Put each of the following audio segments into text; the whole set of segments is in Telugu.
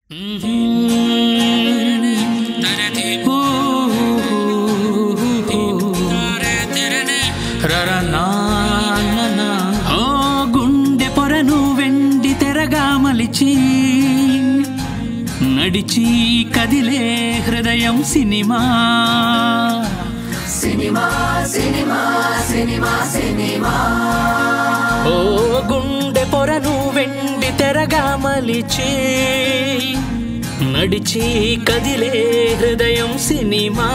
ఓ గుండె పొరను వెండి తెరగా మలిచి నడిచి కదిలే హృదయం cinema cinema cinema cinema cinema ఓ గుండె పొరను వెండి తెరగా మలిచి నడిచి కదిలే హృదయం cinema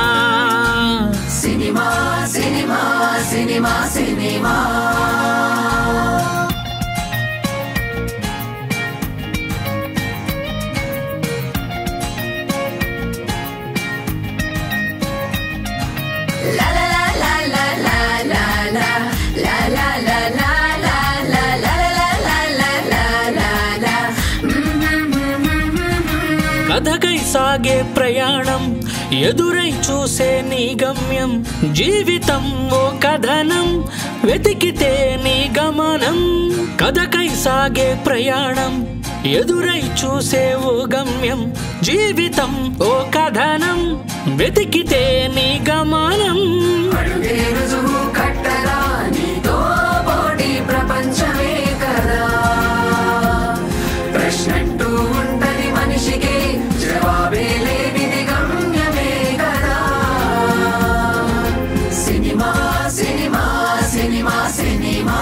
cinema cinema cinema cinema La la la la la la la la la la la la la la la la la la la la కథకై సాగే ప్రయాణం ఎదురై చూసే నీ గమ్యం జీవితం ఓ కథనం వెతికితే నీ గమనం కథకై సాగే ప్రయాణం ఎదురై చూసే ఓ గమ్యం జీవితం ఓ కథనం వెతికితే నీ గమనం అడుగే రుజువు కట్టరా నీతో పోటీ ప్రపంచమే కదా ప్రశ్నంటూ ఉంటది మనిషికి జవాబే లేనిది గమ్యమే కదా cinema cinema cinema cinema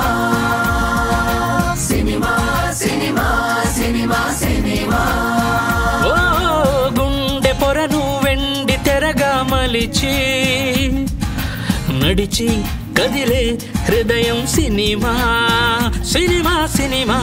cinema cinema cinema cinema ఓ గుండె పొరను వెండి తెరగా మలిచి నడిచి కదిలే హృదయం సినిమా సినిమా సినిమా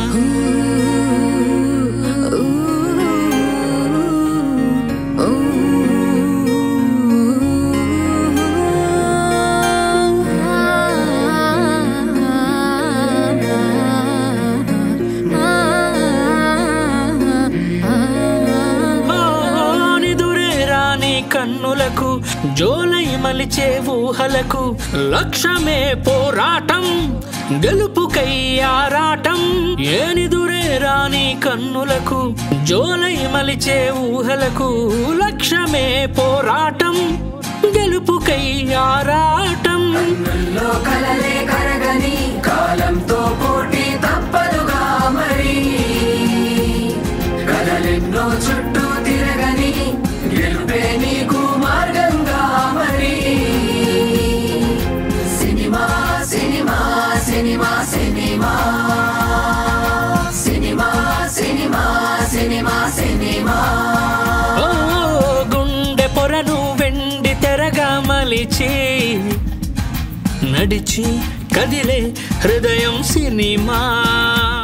ఓ, నిదురే రాని కన్నులకు జోలై మలిచే ఊహలకు లక్ష్యమే పోరాటం గెలుపుకై ఆరాటం ఏనిదురే రాని కన్నులకు జోలై మలిచే ఊహలకు లక్ష్యమే పోరాటం గెలుపుకై ఆరాటం లో కలలే కరగని కాలంతో పోటీ తప్పదుగా మరి కలలెన్నో చుట్టూ తిరగని గెలుపే నీకు మార్గంగా మరి cinema cinema cinema cinema cinema cinema cinema cinema ఓ గుండె పొరను వెండి తెరగా మలిచి నడిచి కదిలే హృదయం సినిమా